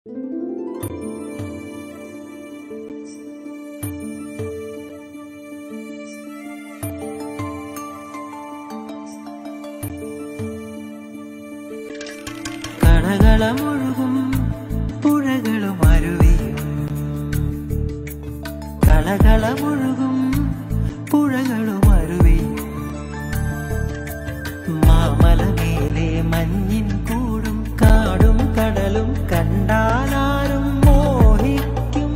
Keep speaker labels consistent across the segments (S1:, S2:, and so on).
S1: കളകളമൊഴുകും പുഴകളും അരുവിയും കളകളമൊഴുകും പുഴകളും അരുവിയും മാമലമേലെ മഞ്ഞിൻ കൂടും കാടും കടലും കണ്ടാലാരും മോഹിക്കും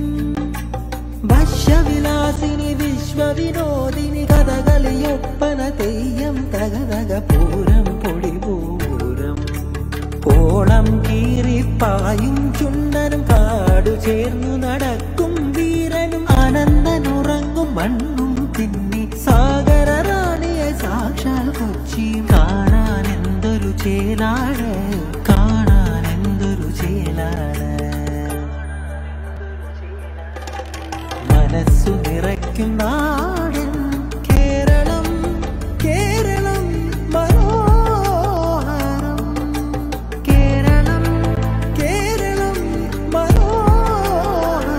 S1: ഭക്ഷ്യവിലാസിനി വിശ്വവിനോദിനി കഥകളിയൊപ്പന തെയ്യം തകതക പൂരം പൊടിപൂരം പോളം കീറിപ്പായും ചുണ്ടനും കാടു ചേർന്നു നടക്കും വീരനും അനന്തനുറങ്ങും മണ്ണും തിന്നി സാഗര റാണിയെ സാക്ഷാൽ കൊച്ചി കാണാൻ എന്തൊരു ചേലാണ് കാണാൻ എന്തൊരു ചേലാണ് മനസ്സു നിറയ്ക്കും നാടൻ കേരളം കേരളം മനോഹരം കേരളം കേരളം മനോഹരം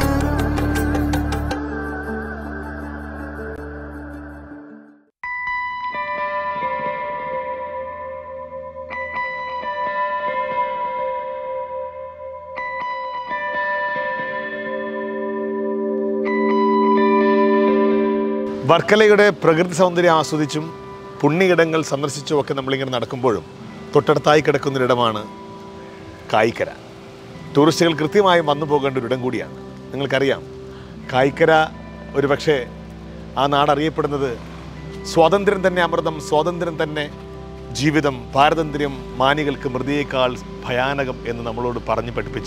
S2: വർക്കലയുടെ പ്രകൃതി സൗന്ദര്യം ആസ്വദിച്ചും പുണ്യയിടങ്ങൾ സന്ദർശിച്ചും ഒക്കെ നമ്മളിങ്ങനെ നടക്കുമ്പോഴും തൊട്ടടുത്തായി കിടക്കുന്നൊരിടമാണ് കായിക്കര ടൂറിസ്റ്റുകൾ കൃത്യമായും വന്നു പോകേണ്ട ഒരിടം കൂടിയാണ് നിങ്ങൾക്കറിയാം കായിക്കര ഒരു പക്ഷേ ആ നാട് അറിയപ്പെടുന്നത് സ്വാതന്ത്ര്യം തന്നെ അമൃതം സ്വാതന്ത്ര്യം തന്നെ ജീവിതം പാരതന്ത്ര്യം മാനികൾക്ക് മൃതിയേക്കാൾ ഭയാനകം എന്ന് നമ്മളോട് പറഞ്ഞു പഠിപ്പിച്ച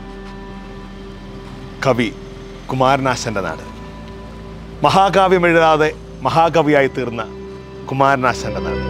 S2: കവി കുമാരനാശൻ്റെ നാട് മഹാകാവ്യം എഴുതാതെ മഹാകവിയായി തീർന്ന കുമാരനാശാന്റെ നാട്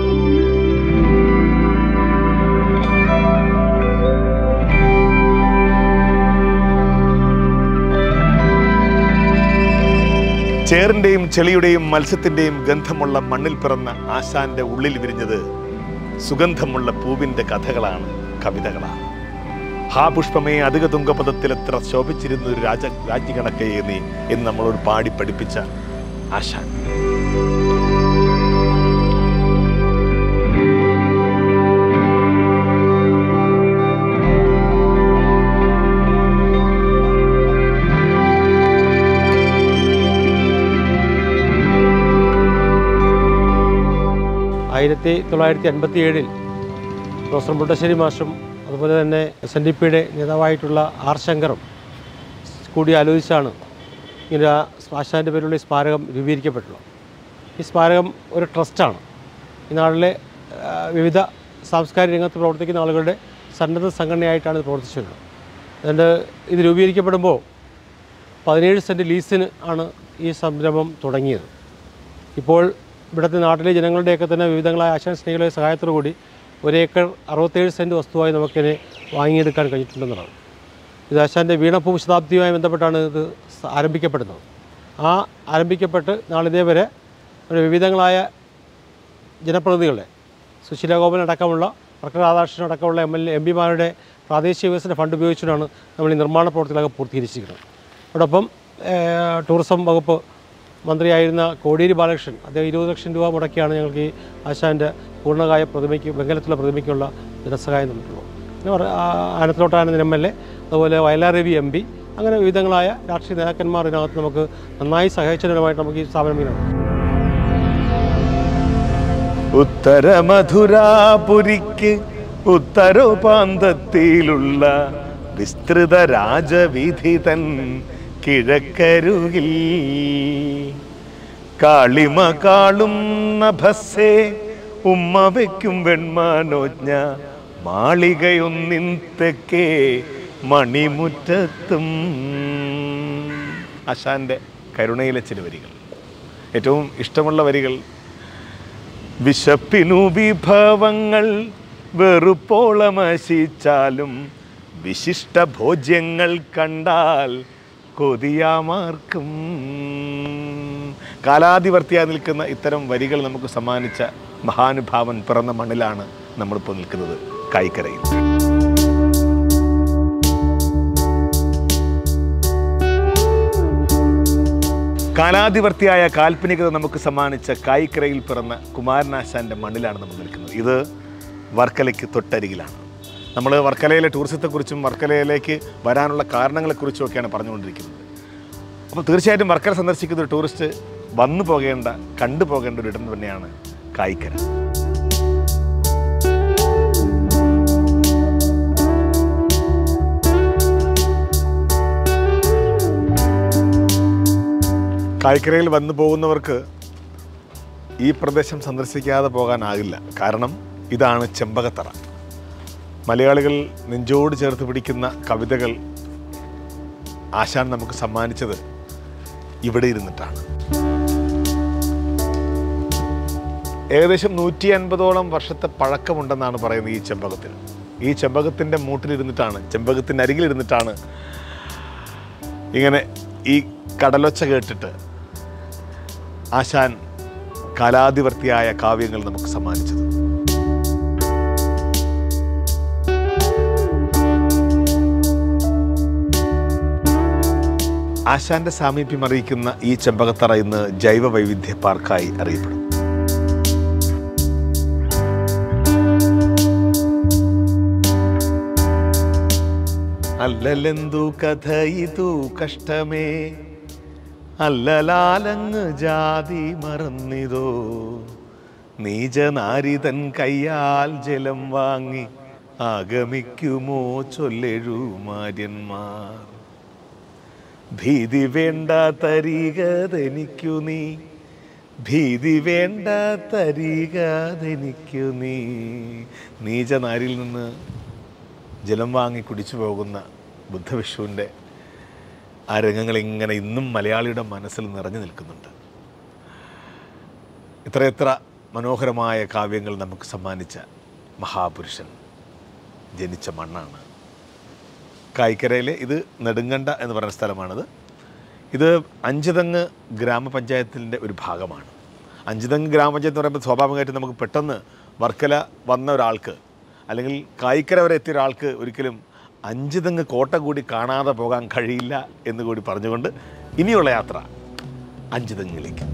S2: ചേറിന്റെയും ചെളിയുടെയും മത്സ്യത്തിന്റെയും ഗന്ധമുള്ള മണ്ണിൽ പിറന്ന ആശാന്റെ ഉള്ളിൽ വിരിഞ്ഞത് സുഗന്ധമുള്ള പൂവിന്റെ കഥകളാണ് കവിതകളാണ് ഹാ പുഷ്പമേ അധിക തുങ്കപദത്തിൽ എത്ര ശോഭിച്ചിരുന്ന ഒരു രാജ രാജ്ഞികണക്കയെ നീ എന്ന് നമ്മളോട് പാടി പഠിപ്പിച്ച ആശാൻ
S3: ആയിരത്തി തൊള്ളായിരത്തി അൻപത്തി ഏഴിൽ പ്രൊഫസർ മുട്ടശ്ശേരി മാഷും അതുപോലെ തന്നെ എസ് എൻ ഡി പിയുടെ നേതാവായിട്ടുള്ള ആർ ശങ്കറും കൂടി ആലോചിച്ചാണ് ഇങ്ങനെ ആ ആശാൻ്റെ പേരിലുള്ള ഈ സ്മാരകം രൂപീകരിക്കപ്പെട്ടുള്ളത് ഈ സ്മാരകം ഒരു ട്രസ്റ്റാണ് ഈ നാട്ടിലെ ആ, വിവിധ സാംസ്കാരിക രംഗത്ത് പ്രവർത്തിക്കുന്ന ആളുകളുടെ സന്നദ്ധ സംഘടനയായിട്ടാണ് ഇത് പ്രവർത്തിച്ചിട്ടുള്ളത് അതുകൊണ്ട് ഇത് രൂപീകരിക്കപ്പെടുമ്പോൾ പതിനേഴ് സെൻറ്റ് ലീസിന് ആണ് ഈ സംരംഭം തുടങ്ങിയത് ഇപ്പോൾ ഇവിടുത്തെ നാട്ടിലെ ജനങ്ങളുടെയൊക്കെ തന്നെ വിവിധങ്ങളായ ആശാൻ സ്നേഹികളുടെ സഹായത്തോടു കൂടി ഒരേക്കർ അറുപത്തേഴ് സെൻറ്റ് വസ്തുവായി നമുക്കിതിനെ വാങ്ങിയെടുക്കാൻ കഴിഞ്ഞിട്ടുണ്ടെന്നുള്ളത് ഇത് ആശാൻ്റെ വീണപ്പൂ ശതാബ്ദിയുമായി ബന്ധപ്പെട്ടാണ് ഇത് സ- ആരംഭിക്കപ്പെടുന്നത് ആ ആരംഭിക്കപ്പെട്ട് നാളിതേ വരെ ഒരു വിവിധങ്ങളായ ജനപ്രതിനിധികളുടെ സുശീല ഗോപൻ അടക്കമുള്ള ഡോക്ടർ രാധാകൃഷ്ണൻ അടക്കമുള്ള എം എൽ എ എം പിമാരുടെ പ്രാദേശിക വികസന ഫണ്ട് ഉപയോഗിച്ചുകൊണ്ടാണ് നമ്മൾ ഈ നിർമ്മാണ പ്രവർത്തികളൊക്കെ പൂർത്തീകരിച്ചിരിക്കുന്നത് അതോടൊപ്പം ഏഹ്, ടൂറിസം വകുപ്പ് മന്ത്രിയായിരുന്ന കോടിയേരി ബാലകൃഷ്ണൻ അദ്ദേഹം ഇരുപത് ലക്ഷം രൂപ മുടക്കിയാണ് ഞങ്ങൾക്ക് ഈ ആശാൻ്റെ പൂർണ്ണകായ പ്രതിമയ്ക്ക് വെങ്കലത്തിലുള്ള പ്രതിമയ്ക്കുള്ള ധനസഹായം തന്നിട്ടുള്ളത് പിന്നെ പറ- ആ, ആനത്തിലോട്ടാനന്ദൻ എം എൽ എ അതുപോലെ വയലാർ രവി എം പി അങ്ങനെ വിവിധങ്ങളായ രാഷ്ട്രീയ നേതാക്കന്മാർ ഇതിനകത്ത് നമുക്ക് നന്നായി സഹായിച്ചതിനുമായിട്ട് നമുക്ക് ഈ സ്ഥാപനം ഇങ്ങനെ
S2: ഉത്തരമധുരാപുരിക്ക് ഉത്തരോപാന്തത്തിലുള്ള വിസ്തൃത രാജവീഥി തൻ കിഴക്കരുകിൽ കാളിമ കാളും നഭസ്സേ ഉമ്മ വയ്ക്കും വെൺമാനോജ്ഞ മാളികയൊന്നിൻ തെക്കേ മണിമുറ്റത്തും ആശാന്റെ കരുണയിലെ ചില വരികൾ ഏറ്റവും ഇഷ്ടമുള്ള വരികൾ വിശപ്പിനു വിഭവങ്ങൾ വെറുപ്പോളമശിച്ചാലും വിശിഷ്ട ഭോജ്യങ്ങൾ കണ്ടാൽ കൊതിയാമാർക്കും കാലാതിവർത്തിയായി നിൽക്കുന്ന ഇത്തരം വരികൾ നമുക്ക് സമ്മാനിച്ച മഹാനുഭാവൻ പിറന്ന മണ്ണിലാണ് നമ്മളിപ്പോൾ നിൽക്കുന്നത് കായിക്കരയിൽ കാലാധിവർത്തിയായ കാൽപ്പനികത നമുക്ക് സമ്മാനിച്ച കായിക്കരയിൽ പിറന്ന കുമാരനാശാൻ്റെ മണ്ണിലാണ് നമ്മൾ നിൽക്കുന്നത് ഇത് വർക്കലയ്ക്ക് തൊട്ടരികിലാണ് നമ്മൾ വർക്കലയിലെ ടൂറിസത്തെക്കുറിച്ചും വർക്കലയിലേക്ക് വരാനുള്ള കാരണങ്ങളെക്കുറിച്ചും ഒക്കെയാണ് പറഞ്ഞുകൊണ്ടിരിക്കുന്നത് അപ്പോൾ തീർച്ചയായിട്ടും വർക്കല സന്ദർശിക്കുന്ന ഒരു ടൂറിസ്റ്റ് വന്നു പോകേണ്ട കണ്ടു പോകേണ്ട ഒരു ഇടം തന്നെയാണ് കായിക്കര കായ്ക്കരയിൽ വന്നു പോകുന്നവർക്ക് ഈ പ്രദേശം സന്ദർശിക്കാതെ പോകാനാകില്ല കാരണം ഇതാണ് ചെമ്പകത്തറ മലയാളികൾ നെഞ്ചോട് ചേർത്ത് പിടിക്കുന്ന കവിതകൾ ആശാൻ നമുക്ക് സമ്മാനിച്ചത് ഇവിടെ ഇരുന്നിട്ടാണ് ഏകദേശം നൂറ്റി അൻപതോളം വർഷത്തെ പഴക്കമുണ്ടെന്നാണ് പറയുന്നത് ഈ ചെമ്പകത്തിന് ഈ ചെമ്പകത്തിൻ്റെ മൂട്ടിലിരുന്നിട്ടാണ് ചെമ്പകത്തിൻ്റെ അരികിലിരുന്നിട്ടാണ് ഇങ്ങനെ ഈ കടലൊച്ച കേട്ടിട്ട് ആശാൻ കാലാധിവർത്തിയായ കാവ്യങ്ങൾ നമുക്ക് സമ്മാനിച്ചത് ആശാന്റെ സാമീപ്യം അറിയിക്കുന്ന ഈ ചെമ്പകത്തറ ഇന്ന് ജൈവ വൈവിധ്യ പാർക്കായി അറിയപ്പെടും അല്ലലെന്തു കഥ ഇതു കഷ്ടമേ അല്ലലാലങ്ങ് ജാതി മറന്നിതോ നീചനാരിതൻ കയ്യാൽ ജലം വാങ്ങി ആഗമിക്കുമോ ചൊല്ലെഴുമാര്യന്മാർ ഭീതി വേണ്ട തരികതെനിക്കു നീ ഭീതി വേണ്ട തരികതെനിക്കു നീ നീചനാരിൽ നിന്ന് ജലം വാങ്ങി കുടിച്ചു പോകുന്ന ബുദ്ധവിഷുവിൻ്റെ ആ രംഗങ്ങൾ ഇങ്ങനെ ഇന്നും മലയാളിയുടെ മനസ്സിൽ നിറഞ്ഞു നിൽക്കുന്നുണ്ട് ഇത്രയെത്ര മനോഹരമായ കാവ്യങ്ങൾ നമുക്ക് സമ്മാനിച്ച മഹാപുരുഷൻ ജനിച്ച മണ്ണാണ് കായ്ക്കരയിലെ ഇത് നെടുങ്കണ്ട എന്ന് പറയുന്ന സ്ഥലമാണിത് ഇത് അഞ്ചുതങ്ങ് ഗ്രാമപഞ്ചായത്തിൻ്റെ ഒരു ഭാഗമാണ് അഞ്ചുതങ്ങ് ഗ്രാമപഞ്ചായത്ത് എന്ന് പറയുമ്പോൾ സ്വാഭാവികമായിട്ടും നമുക്ക് പെട്ടെന്ന് വർക്കല വന്ന ഒരാൾക്ക് അല്ലെങ്കിൽ കായ്ക്കര വരെ എത്തിയ ഒരാൾക്ക് ഒരിക്കലും അഞ്ചുതങ്ങ് കോട്ട കൂടി കാണാതെ പോകാൻ കഴിയില്ല എന്ന് കൂടി പറഞ്ഞുകൊണ്ട് ഇനിയുള്ള യാത്ര അഞ്ചുതങ്ങിലേക്ക്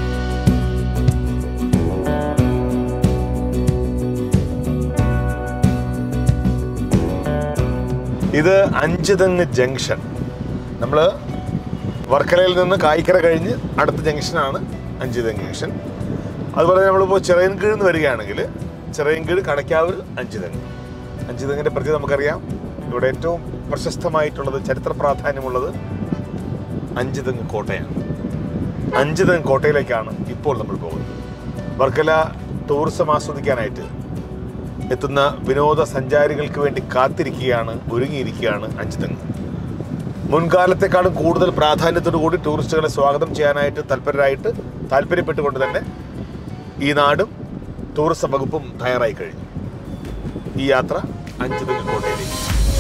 S2: ഇത് അഞ്ചുതെങ്ങ് ജംഗ്ഷൻ നമ്മൾ വർക്കലയിൽ നിന്ന് കായ്ക്കര കഴിഞ്ഞ് അടുത്ത ജംഗ്ഷനാണ് അഞ്ചുതെങ്ങ് ജംഗ്ഷൻ അതുപോലെ നമ്മളിപ്പോൾ ചിറയൻകീഴ് നിന്ന് വരികയാണെങ്കിൽ ചിറയൻകീഴ് കടയ്ക്കാവൂർ അഞ്ചുതെങ്ങ് അഞ്ചുതെങ്ങിൻ്റെ പ്രതി നമുക്കറിയാം ഇവിടെ ഏറ്റവും പ്രശസ്തമായിട്ടുള്ളത് ചരിത്ര പ്രാധാന്യമുള്ളത് അഞ്ചുതെങ്ങ് കോട്ടയാണ് അഞ്ചുതെങ്ങ് കോട്ടയിലേക്കാണ് ഇപ്പോൾ നമ്മൾ പോകുന്നത് വർക്കല ടൂറിസം ആസ്വദിക്കാനായിട്ട് എത്തുന്ന വിനോദസഞ്ചാരികൾക്ക് വേണ്ടി കാത്തിരിക്കുകയാണ് ഒരുങ്ങിയിരിക്കുകയാണ് അഞ്ചുതെങ്ങ് മുൻകാലത്തെക്കാളും കൂടുതൽ പ്രാധാന്യത്തോടു കൂടി ടൂറിസ്റ്റുകളെ സ്വാഗതം ചെയ്യാനായിട്ട് തൽപരരായിട്ട് താല്പര്യപ്പെട്ടുകൊണ്ട് തന്നെ ഈ നാടും ടൂറിസം വകുപ്പും തയ്യാറായി കഴിഞ്ഞു ഈ യാത്ര അഞ്ചുതെങ്ങ് കോട്ടയിലേക്ക്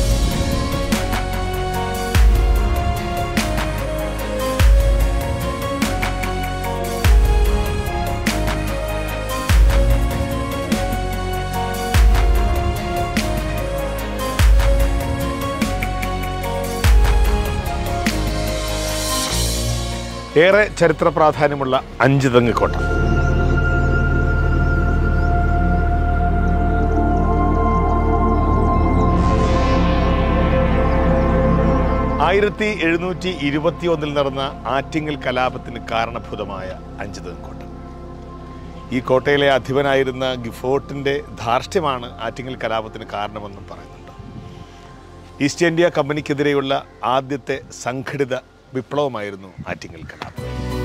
S2: ഏറെ ചരിത്ര പ്രാധാന്യമുള്ള അഞ്ചുതെങ്ങ് കോട്ട ആയിരത്തി എഴുന്നൂറ്റി ഇരുപത്തി ഒന്നിൽ നടന്ന ആറ്റിങ്ങൽ കലാപത്തിന് കാരണഭൂതമായ അഞ്ചുതെങ്ങ് കോട്ട ഈ കോട്ടയിലെ അധിപനായിരുന്ന ഗിഫോർട്ടിൻ്റെ ധാർഷ്ട്യമാണ് ആറ്റിങ്ങൽ കലാപത്തിന് കാരണമെന്നും പറയുന്നുണ്ട് ഈസ്റ്റ് ഇന്ത്യ കമ്പനിക്കെതിരെയുള്ള ആദ്യത്തെ സംഘടിത വിപ്ലവമായിരുന്നു ആറ്റിങ്ങൽ കലാപം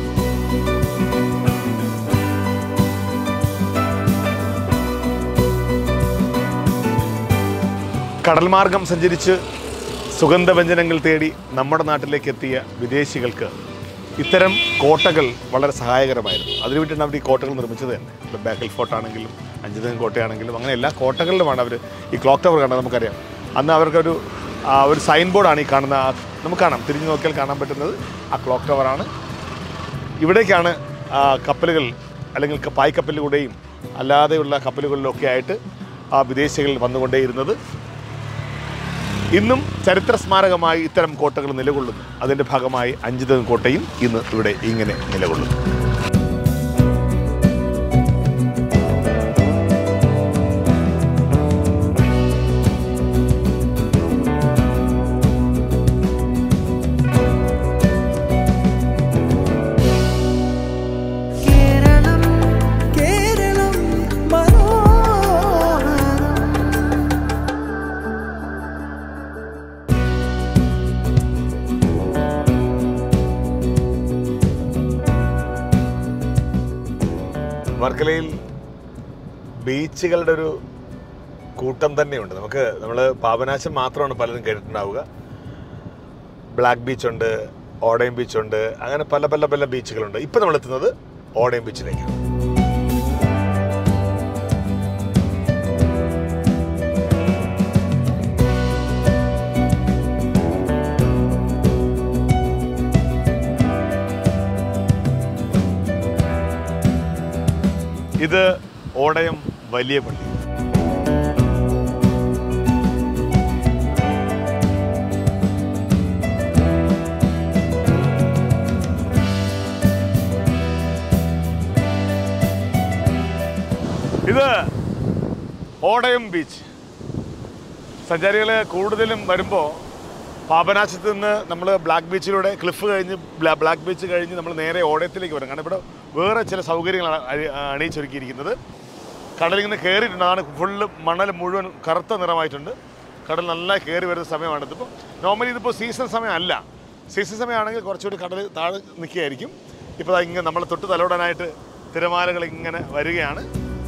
S2: കടൽ മാർഗം സഞ്ചരിച്ച് സുഗന്ധവ്യഞ്ജനങ്ങൾ തേടി നമ്മുടെ നാട്ടിലേക്ക് എത്തിയ വിദേശികൾക്ക് ഇത്തരം കോട്ടകൾ വളരെ സഹായകരമായിരുന്നു അതിനു വേണ്ടിയാണ് അവർ ഈ കോട്ടകൾ നിർമ്മിച്ചത് തന്നെ ഇപ്പോൾ ബേക്കൽ ഫോർട്ട് ആണെങ്കിലും അഞ്ചുതങ്ങ് കോട്ടയാണെങ്കിലും അങ്ങനെ എല്ലാ കോട്ടകളിലുമാണ് അവർ ഈ ക്ലോക്ക് ടവർ കണ്ടത് നമുക്കറിയാം അന്ന് അവർക്കൊരു ആ, ഒരു സൈൻ ബോർഡാണ് ഈ കാണുന്ന ആ- നമുക്ക് കാണാം തിരിഞ്ഞു നോക്കിയാൽ കാണാൻ പറ്റുന്നത് ആ ക്ലോക്ക് ടവറാണ് ഇവിടേക്കാണ് ആ, കപ്പലുകൾ അല്ലെങ്കിൽ ക- പായ്ക്കപ്പലിലൂടെയും അല്ലാതെയുള്ള കപ്പലുകളിലൊക്കെ ആയിട്ട് ആ വിദേശികൾ വന്നുകൊണ്ടേയിരുന്നത് ഇന്നും ചരിത്ര സ്മാരകമായി ഇത്തരം കോട്ടകൾ നിലകൊള്ളുന്നു അതിൻ്റെ ഭാഗമായി അഞ്ചുതം കോട്ടയും ഇന്ന് ഇവിടെ ഇങ്ങനെ നിലകൊള്ളുന്നു
S1: കേരളം കേരളം മനോഹരം
S2: വർക്കലയിൽ ബീച്ചുകളുടെ ഒരു കൂട്ടം തന്നെയുണ്ട് നമുക്ക് നമ്മൾ പാപനാശം മാത്രമാണ് പലരും കേട്ടിട്ടുണ്ടാവുക ബ്ലാക്ക് ബീച്ചുണ്ട് ഓടയം ബീച്ചുണ്ട് അങ്ങനെ പല പല പല ബീച്ചുകളുണ്ട് ഇപ്പം നമ്മൾ എത്തുന്നത് ഓടയം ബീച്ചിലേക്കാണ് ഇത് ഓടയം വലിയ പള്ളി ഇത് ഓടയം ബീച്ച് സഞ്ചാരികൾ കൂടുതലും വരുമ്പോൾ പാപനാശത്ത് നിന്ന് നമ്മൾ ബ്ലാക്ക് ബീച്ചിലൂടെ ക്ലിഫ് കഴിഞ്ഞ് ബ്ലാ- ബ്ലാക്ക് ബീച്ച് കഴിഞ്ഞ് നമ്മൾ നേരെ ഓടയത്തിലേക്ക് വരും കാരണം ഇവിടെ വേറെ ചില സൗകര്യങ്ങളാണ് അണി- അണിയിച്ചൊരുക്കിയിരിക്കുന്നത് കടലിങ്ങനെ കയറിയിട്ടുണ്ട് ഫുള്ള് മണൽ മുഴുവൻ കറുത്ത നിറമായിട്ടുണ്ട് കടൽ നല്ല കയറി വരുന്ന സമയമാണ് ഇതിപ്പോൾ നോർമലി ഇതിപ്പോൾ സീസൺ സമയമല്ല സീസൺ സമയമാണെങ്കിൽ കുറച്ചുകൂടി കടൽ താഴെ നിൽക്കുകയായിരിക്കും ഇപ്പോൾ ദാ ഇങ്ങനെ നമ്മളെ തൊട്ട് തലോടാനായിട്ട് തിരമാലകൾ ഇങ്ങനെ വരികയാണ്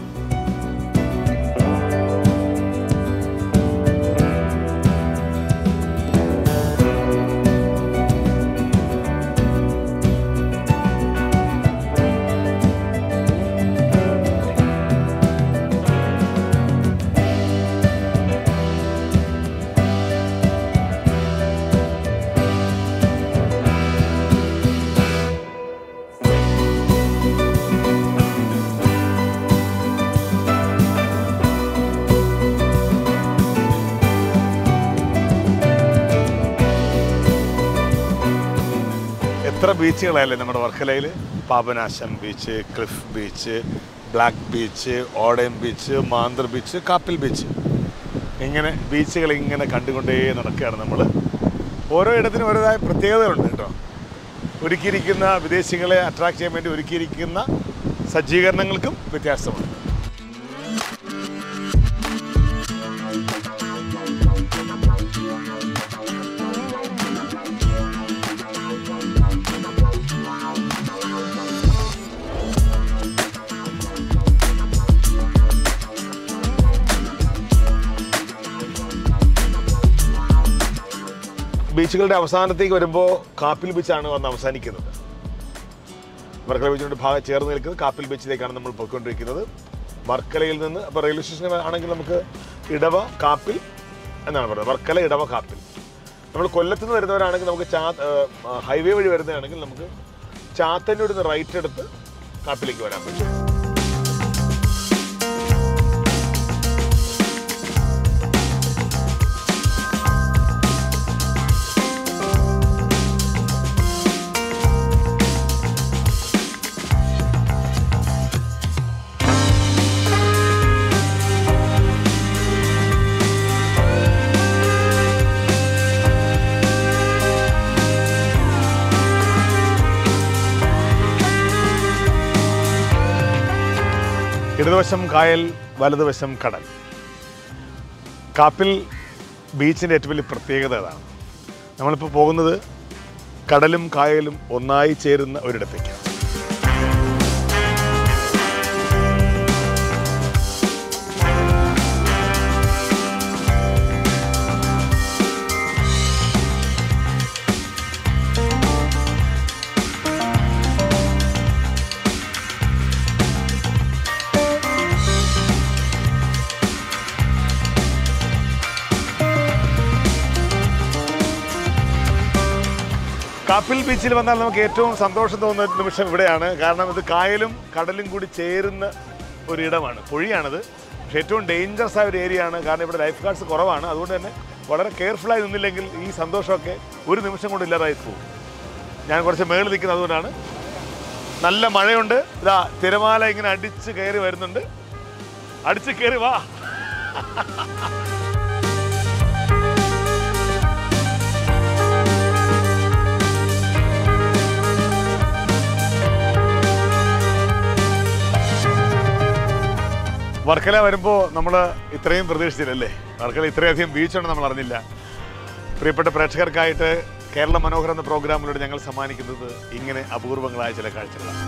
S2: എത്ര ബീച്ചുകളല്ലേ നമ്മുടെ വർക്കലയിൽ Papanasam beach cliff beach black beach Odayam beach Manthar beach Kappil beach ഇങ്ങനെ ബീച്ചുകൾ ഇങ്ങനെ കണ്ടുകൊണ്ടേ നടക്കുകയാണ് നമ്മൾ ഓരോ ഇടത്തിനും ഓരോതായ പ്രത്യേകതയുണ്ട് കേട്ടോ ഒരുക്കിയിരിക്കുന്ന വിദേശികളെ അട്രാക്ട് ചെയ്യാൻ വേണ്ടി ഒരുക്കിയിരിക്കുന്ന സജ്ജീകരണങ്ങൾക്കും വ്യത്യാസമുണ്ട് ബീച്ചുകളുടെ അവസാനത്തേക്ക് വരുമ്പോൾ കാപ്പിൽ ബീച്ചാണ് വന്ന് അവസാനിക്കുന്നത് വർക്കല ബീച്ചിനോട് ഭാഗം ചേർന്ന് നിൽക്കുന്നത് കാപ്പിൽ ബീച്ചിലേക്കാണ് നമ്മൾ പോയിക്കൊണ്ടിരിക്കുന്നത് വർക്കലയിൽ നിന്ന് അപ്പോൾ റെയിൽവേ സ്റ്റേഷൻ ആണെങ്കിൽ നമുക്ക് ഇടവ കാപ്പിൽ എന്നാണ് പറയുന്നത് വർക്കല ഇടവ കാപ്പിൽ നമ്മൾ കൊല്ലത്ത് നിന്ന് വരുന്നവരാണെങ്കിൽ നമുക്ക് ചാ ഹൈവേ വഴി വരുന്നതാണെങ്കിൽ നമുക്ക് ചാത്തന്നൂരിൽ നിന്ന് റൈറ്റ് എടുത്ത് കാപ്പിലേക്ക് വരാൻ പറ്റും ഇടതുവശം കായൽ വലതുവശം കടൽ കാപ്പിൽ ബീച്ചിൻ്റെ ഏറ്റവും വലിയ പ്രത്യേകത അതാണ് നമ്മളിപ്പോൾ പോകുന്നത് കടലും കായലും ഒന്നായി ചേരുന്ന ഒരിടത്തേക്കാണ് കാപ്പിൽ ബീച്ചിൽ വന്നാൽ നമുക്ക് ഏറ്റവും സന്തോഷം തോന്നുന്ന നിമിഷം ഇവിടെയാണ് കാരണം ഇത് കായലും കടലും കൂടി ചേരുന്ന ഒരിടമാണ് പൊഴിയാണിത് പക്ഷേ ഏറ്റവും ഡേഞ്ചറസ് ആയ ഒരു ഏരിയ ആണ് കാരണം ഇവിടെ ലൈഫ് ഗാർഡ്സ് കുറവാണ് അതുകൊണ്ട് തന്നെ വളരെ കെയർഫുള്ളായി നിന്നില്ലെങ്കിൽ ഈ സന്തോഷമൊക്കെ ഒരു നിമിഷം കൊണ്ട് ഇല്ലാതായി പോകും ഞാൻ കുറച്ച് മേളിൽ നിൽക്കുന്നത് അതുകൊണ്ടാണ് നല്ല മഴയുണ്ട് ഇതാ തിരമാല ഇങ്ങനെ അടിച്ച് കയറി വരുന്നുണ്ട് അടിച്ച് കയറി വാ വർക്കല വരുമ്പോൾ നമ്മൾ ഇത്രയും പ്രതീക്ഷിച്ചില്ലല്ലേ വർക്കല ഇത്രയധികം ബീച്ചുണ്ട് നമ്മൾ അറിഞ്ഞില്ല പ്രിയപ്പെട്ട പ്രേക്ഷകർക്കായിട്ട് കേരള മനോഹരം എന്ന പ്രോഗ്രാമിലൂടെ ഞങ്ങൾ സമ്മാനിക്കുന്നത് ഇങ്ങനെ അപൂർവങ്ങളായ ചില കാഴ്ചകളാണ്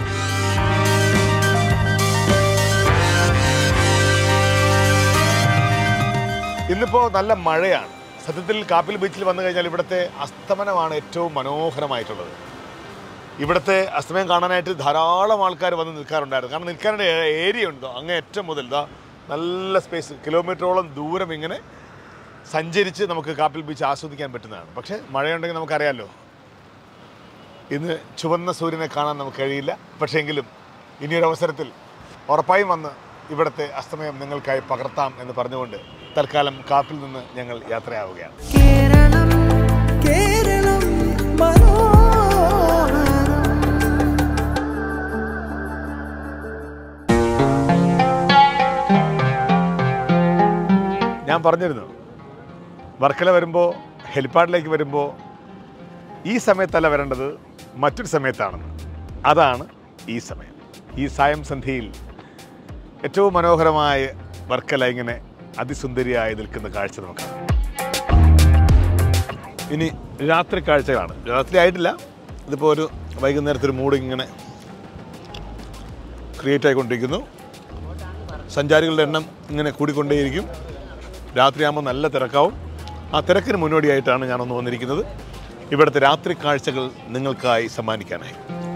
S2: ഇന്നിപ്പോൾ നല്ല മഴയാണ് സത്യത്തിൽ കാപ്പിൽ ബീച്ചിൽ വന്നു കഴിഞ്ഞാൽ ഇവിടുത്തെ അസ്തമനമാണ് ഏറ്റവും മനോഹരമായിട്ടുള്ളത് ഇവിടുത്തെ അസ്തമയം കാണാനായിട്ട് ധാരാളം ആൾക്കാർ വന്ന് നിൽക്കാറുണ്ടായിരുന്നു കാരണം നിൽക്കാനുള്ള ഏരിയ ഉണ്ട് അങ്ങ് ഏറ്റവും മുതൽ ഇതാ നല്ല സ്പേസ് കിലോമീറ്ററോളം ദൂരം ഇങ്ങനെ സഞ്ചരിച്ച് നമുക്ക് കാപ്പിൽ ബീച്ച് ആസ്വദിക്കാൻ പറ്റുന്നതാണ് പക്ഷേ മഴയുണ്ടെങ്കിൽ നമുക്കറിയാമല്ലോ ഇന്ന് ചുവന്ന സൂര്യനെ കാണാൻ നമുക്ക് കഴിയില്ല പക്ഷേ എങ്കിലും ഇനിയൊരു അവസരത്തിൽ ഉറപ്പായും വന്ന് ഇവിടുത്തെ അസ്തമയം നിങ്ങൾക്കായി പകർത്താം എന്ന് പറഞ്ഞുകൊണ്ട് തൽക്കാലം കാപ്പിൽ നിന്ന് ഞങ്ങൾ യാത്രയാവുകയാണ്
S1: കേരളം കേരളം മനോഹരം
S2: ഞാൻ പറഞ്ഞിരുന്നു വർക്കല വരുമ്പോൾ ഹെലിപ്പാഡിലേക്ക് വരുമ്പോൾ ഈ സമയത്തല്ല വരേണ്ടത് മറ്റൊരു സമയത്താണെന്ന് അതാണ് ഈ സമയം ഈ സായം സന്ധ്യയിൽ ഏറ്റവും മനോഹരമായ വർക്കല ഇങ്ങനെ അതിസുന്ദരിയായി നിൽക്കുന്ന കാഴ്ച നമുക്ക് കാണാം. ഇനി രാത്രി കാഴ്ചകളാണ് രാത്രി ആയിട്ടില്ല ഇതിപ്പോൾ ഒരു വൈകുന്നേരത്തൊരു മൂഡ് ഇങ്ങനെ ക്രിയേറ്റ് ആയിക്കൊണ്ടിരിക്കുന്നു സഞ്ചാരികളുടെ എണ്ണം ഇങ്ങനെ കൂടിക്കൊണ്ടേയിരിക്കും രാത്രിയാകുമ്പോൾ നല്ല തിരക്കാവും ആ തിരക്കിന് മുന്നോടിയായിട്ടാണ് ഞാനൊന്ന് വന്നിരിക്കുന്നത് ഇവിടുത്തെ രാത്രി കാഴ്ചകൾ നിങ്ങൾക്കായി സമ്മാനിക്കാനായി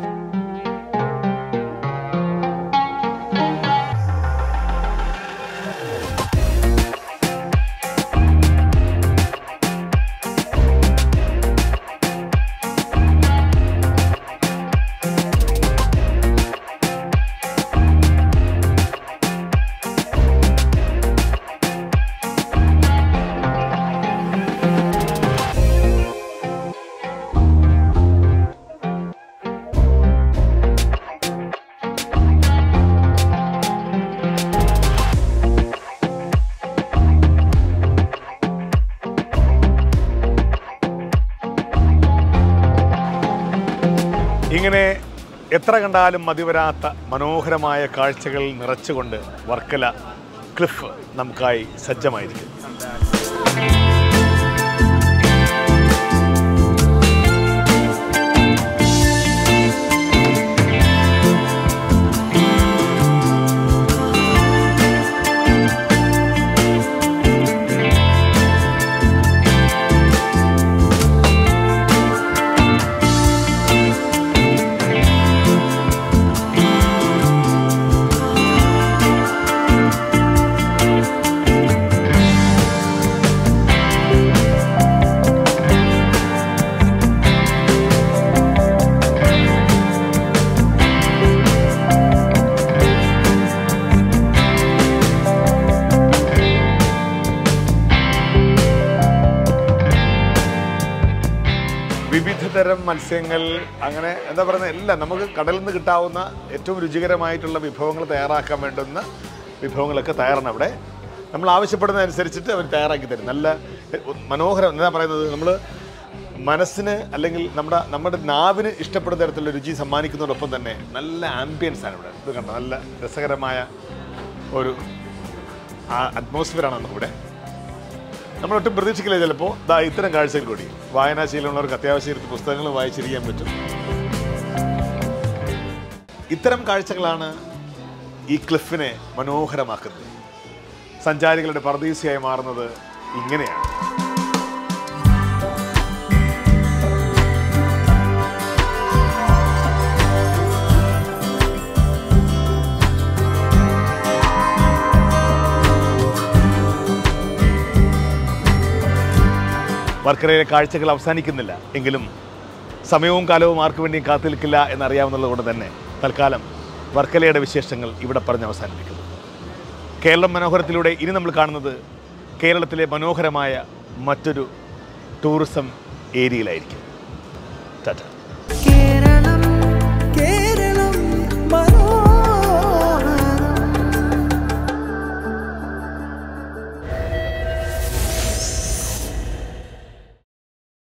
S2: ഇങ്ങനെ എത്ര കണ്ടാലും മതിവരാത്ത മനോഹരമായ കാഴ്ചകൾ നിറച്ചുകൊണ്ട് വർക്കല ക്ലിഫ് നമുക്കായി സജ്ജമായിരിക്കും വിവിധ തരം മത്സ്യങ്ങൾ അങ്ങനെ എന്താ പറയുന്നത് എല്ലാം നമുക്ക് കടലിൽ നിന്ന് കിട്ടാവുന്ന ഏറ്റവും രുചികരമായിട്ടുള്ള വിഭവങ്ങൾ തയ്യാറാക്കാൻ വേണ്ടുന്ന വിഭവങ്ങളൊക്കെ തയ്യാറാണ് അവിടെ നമ്മൾ ആവശ്യപ്പെടുന്നതനുസരിച്ചിട്ട് അവർ തയ്യാറാക്കി തരും നല്ല മനോഹരം എന്താ പറയുന്നത് നമ്മൾ മനസ്സിന് അല്ലെങ്കിൽ നമ്മുടെ നമ്മുടെ നാവിന് ഇഷ്ടപ്പെടുന്ന തരത്തിലുള്ള രുചി സമ്മാനിക്കുന്നതോടൊപ്പം തന്നെ നല്ല ആംബിയൻസ് ആണ് ഇവിടെ ഇത് കണ്ടോ നല്ല രസകരമായ ഒരു അറ്റ്മോസ്ഫിയറാണ് നമുക്കിവിടെ നമ്മൾ ഒട്ടും പ്രതീക്ഷിക്കില്ല ചിലപ്പോൾ ദാ ഇത്തരം കാഴ്ചകൾ കൂടി വായനാശീലമുള്ളവർക്ക് അത്യാവശ്യം പുസ്തകങ്ങൾ വായിച്ചിരിക്കാൻ പറ്റും ഇത്തരം കാഴ്ചകളാണ് ഈ ക്ലിഫിനെ മനോഹരമാക്കുന്നത് സഞ്ചാരികളുടെ പർദീസയായി മാറുന്നത് ഇങ്ങനെയാണ് വർക്കരയിലെ കാഴ്ചകൾ അവസാനിക്കുന്നില്ല എങ്കിലും സമയവും കാലവും ആർക്കു വേണ്ടിയും കാത്തു നിൽക്കില്ല എന്നറിയാവുന്നത് കൊണ്ട് തന്നെ തൽക്കാലം വർക്കലയുടെ വിശേഷങ്ങൾ ഇവിടെ പറഞ്ഞ് അവസാനിപ്പിക്കുന്നു കേരളം മനോഹരത്തിലൂടെ ഇനി നമ്മൾ കാണുന്നത് കേരളത്തിലെ മനോഹരമായ മറ്റൊരു ടൂറിസം ഏരിയയിലായിരിക്കും ടാറ്റ